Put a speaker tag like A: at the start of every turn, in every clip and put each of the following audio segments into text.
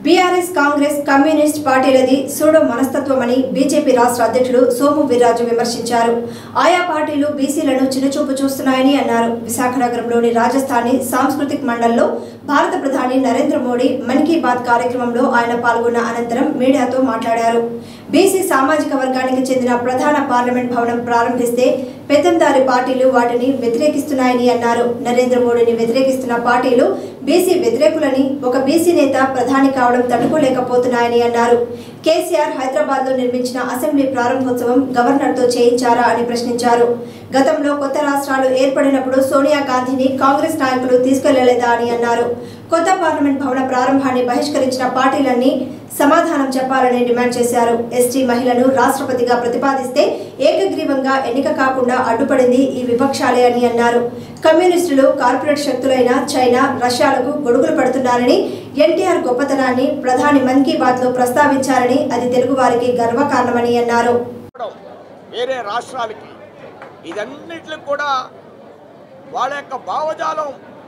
A: BRS Congress communist పార్టీలది pseudo మనస్తత్వమని BJP రాష్ట్ర అధ్యక్షుడు సోము వీర్రాజు విమర్శించారు ఆయా పార్టీలు బీసీలను చిన్నచూపు చూస్తున్నాయని అన్నారు విశాఖ నగరంలోని రాజస్థానీ సాంస్కృతిక్ మండల్లో భారత ప్రధాని నరేంద్ర మోడీ మన్ కీ బాత్ కార్యక్రమంలో ఆయన పాల్గొన్న అనంతరం మీడియాతో మాట్లాడారు బీసీ సామాజిక వర్గానికి చెందిన ప్రధాన పార్లమెంట్ భవనం ప్రారంభిస్తే పెత్తందారి పార్టీలు వాటిని వ్యతిరేకిస్తున్నాయని అన్నారు నరేంద్ర మోడీని వ్యతిరేకిస్తున్న పార్టీలు బీసీ వ్యతిరేకులని ఒక బీసీ నేత ప్రధాని కావడం తట్టుకోలేకపోతున్నాయని అన్నారు కేసీఆర్ హైదరాబాద్ లో నిర్మించిన అసెంబ్లీ ప్రారంభోత్సవం గవర్నర్ తో చేయించారా అని ప్రశ్నించారు గతంలో కొత్త రాష్ట్రాలు ఏర్పడినప్పుడు సోనియా గాంధీని కాంగ్రెస్ నాయకులు తీసుకెళ్లలేదా అని అన్నారు కొత్త పార్లమెంట్ భవన ప్రారంభాన్ని బహిష్కరించిన పార్టీలన్నీ సమాధానం చెప్పాలని డిమాండ్ చేశారు ఎస్టీ మహిళను రాష్ట్రపతిగా ప్రతిపాదిస్తే ఏకగ్రీవంగా ఎన్నిక కాకుండా అడ్డుపడింది ఈ విపక్షాలే అని అన్నారు కమ్యూనిస్టులు కార్పొరేట్ శక్తులైన చైనా రష్యాలకు గొడుగులు పడుతున్నారని ఎన్టీఆర్ గొప్పతనాన్ని ప్రధాని మన్ కీ బాత్ లో ప్రస్తావించారని అది తెలుగు వారికి గర్వకారణమని అన్నారు
B: రావడం వేరే రాష్ట్రాలకి ఇదన్నిటికి కూడా వాళ్ళ యొక్క భావజాలం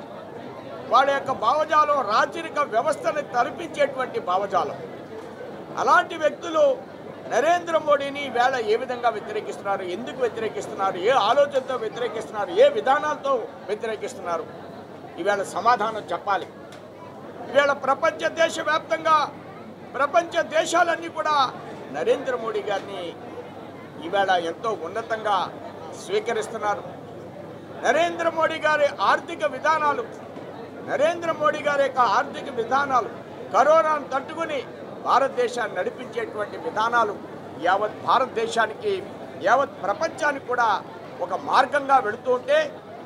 B: వాళ్ళ యొక్క భావజాలం రాచరిక వ్యవస్థని తలపించేటువంటి భావజాలం అలాంటి వ్యక్తులు నరేంద్ర మోడీని వేళ ఏ విధంగా వ్యతిరేకిస్తున్నారు ఎందుకు వ్యతిరేకిస్తున్నారు ఏ ఆలోచనతో వ్యతిరేకిస్తున్నారు ఏ విధానాలతో వ్యతిరేకిస్తున్నారు ఈవేళ సమాధానం చెప్పాలి ఈవేళ ప్రపంచ దేశవ్యాప్తంగా ప్రపంచ దేశాలన్నీ కూడా నరేంద్ర మోడీ గారిని ఈవేళ ఎంతో ఉన్నతంగా స్వీకరిస్తున్నారు నరేంద్ర మోడీ గారి ఆర్థిక విధానాలు నరేంద్ర మోడీ గారి యొక్క ఆర్థిక విధానాలు కరోనాను తట్టుకుని భారతదేశాన్ని నడిపించేటువంటి విధానాలు యావత్ భారతదేశానికి యావత్ ప్రపంచానికి కూడా ఒక మార్గంగా వెళుతూ ఉంటే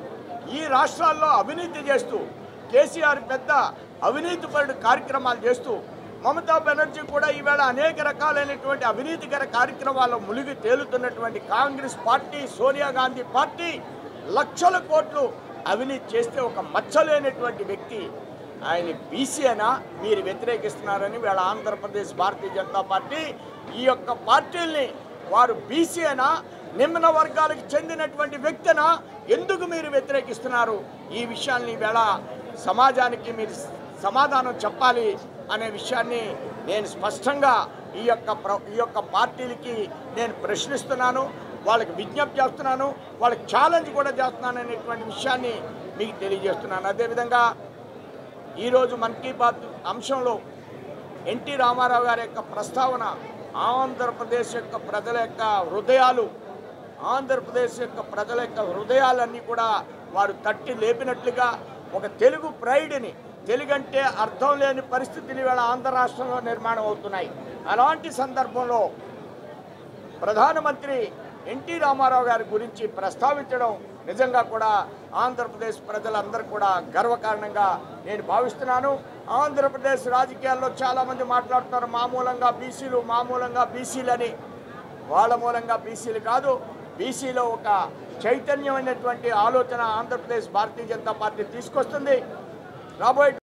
B: ఈ రాష్ట్రాల్లో అవినీతి చేస్తూ కేసీఆర్ పెద్ద అవినీతిపరుడు కార్యక్రమాలు చేస్తూ మమతా బెనర్జీ కూడా ఈవేళ అనేక రకాలైనటువంటి అవినీతికర కార్యక్రమాల్లో మునిగి తేలుతున్నటువంటి కాంగ్రెస్ పార్టీ సోనియా గాంధీ పార్టీ లక్షల కోట్లు అవినీతి చేస్తే ఒక మచ్చలేనటువంటి వ్యక్తి ఆయన బీసీ అయినా మీరు వ్యతిరేకిస్తున్నారని వీళ్ళ ఆంధ్రప్రదేశ్ భారతీయ జనతా పార్టీ ఈ యొక్క పార్టీల్ని వారు బీసీ అయినా నిమ్న వర్గాలకు చెందినటువంటి వ్యక్తినా ఎందుకు మీరు వ్యతిరేకిస్తున్నారు ఈ విషయాన్ని వేళ సమాజానికి మీరు సమాధానం చెప్పాలి అనే విషయాన్ని నేను స్పష్టంగా ఈ యొక్క ప్ర ఈ యొక్క పార్టీలకి నేను ప్రశ్నిస్తున్నాను వాళ్ళకి విజ్ఞప్తి చేస్తున్నాను వాళ్ళకి ఛాలెంజ్ కూడా చేస్తున్నాను అనేటువంటి విషయాన్ని మీకు తెలియజేస్తున్నాను అదేవిధంగా ఈరోజు మన్ కీ బాత్ అంశంలో ఎన్టీ రామారావు గారి యొక్క ప్రస్తావన ఆంధ్రప్రదేశ్ యొక్క ప్రజల యొక్క హృదయాలు ఆంధ్రప్రదేశ్ యొక్క ప్రజల యొక్క హృదయాలన్నీ కూడా వారు తట్టి లేపినట్లుగా ఒక తెలుగు ప్రైడ్ని తెలుగు అంటే అర్థం లేని పరిస్థితులు ఇవాళ ఆంధ్ర రాష్ట్రంలో నిర్మాణం అవుతున్నాయి అలాంటి సందర్భంలో ప్రధానమంత్రి ఎన్టీ రామారావు గారి గురించి ప్రస్తావించడం నిజంగా కూడా ఆంధ్రప్రదేశ్ ప్రజలందరూ కూడా గర్వకారణంగా నేను భావిస్తున్నాను ఆంధ్రప్రదేశ్ రాజకీయాల్లో చాలామంది మాట్లాడుతున్నారు మామూలంగా బీసీలు మామూలంగా బీసీలని వాళ్ళ మూలంగా బీసీలు కాదు బీసీలో ఒక చైతన్యమైనటువంటి ఆలోచన ఆంధ్రప్రదేశ్ భారతీయ జనతా పార్టీ తీసుకొస్తుంది రాబోయే